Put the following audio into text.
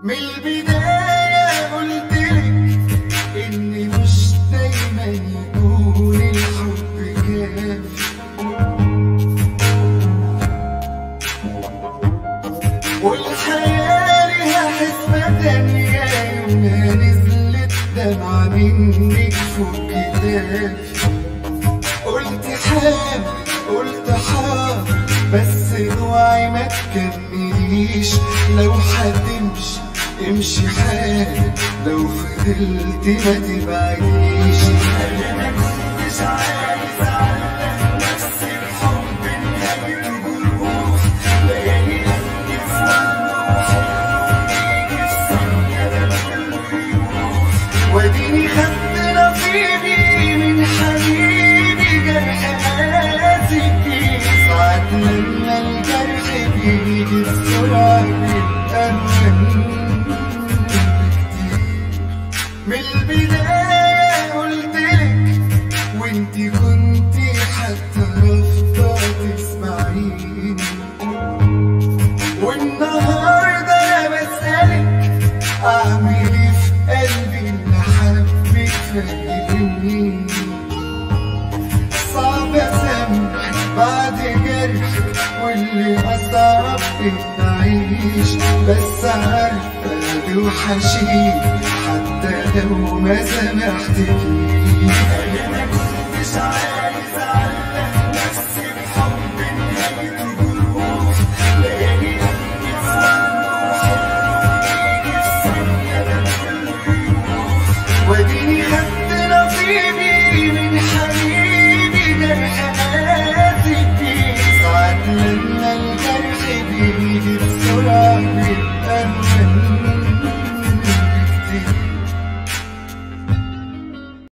من البداية قلتلك إن مش دايما يكون الحب كافي والحياة ليها حسبة تانية يومها نزلت دمعة منك فوق كتافي قلت حامل قلت حاضر بس اوعي ما تكمليش لو هتمشي امشي حالك لو فضلت ما تبعديش انا ما كنتش عايز اعلق نفسي بحب النبي وجروح ليالي قلبي في وهم وحياتي في ثانية ده كله يروح واديني خدت نصيبي من حبيبي جرح قاسي فيه ساعات لما الجرح بيجي بسرعة بيبقى أهون من البداية قلتلك وانتي كنتي حتى رافضة تسمعيني والنهاردة أنا بسألك أعمل إيه في قلبي اللي حبك فاهمني صعب أسامح بعد جرحك واللي أصعب إن أعيش بس عارفة توحشيني حتى لو ما سامحتكيش أنا ما كنتش عايز أعلق نفسي بحب النبي وجروح ليالي قلبي في وهم وحياتي في ثانية ده كله يروح واديني خدت نصيبي من حبيبي جرح قاسي فيه ساعات لما الجرح بيجي في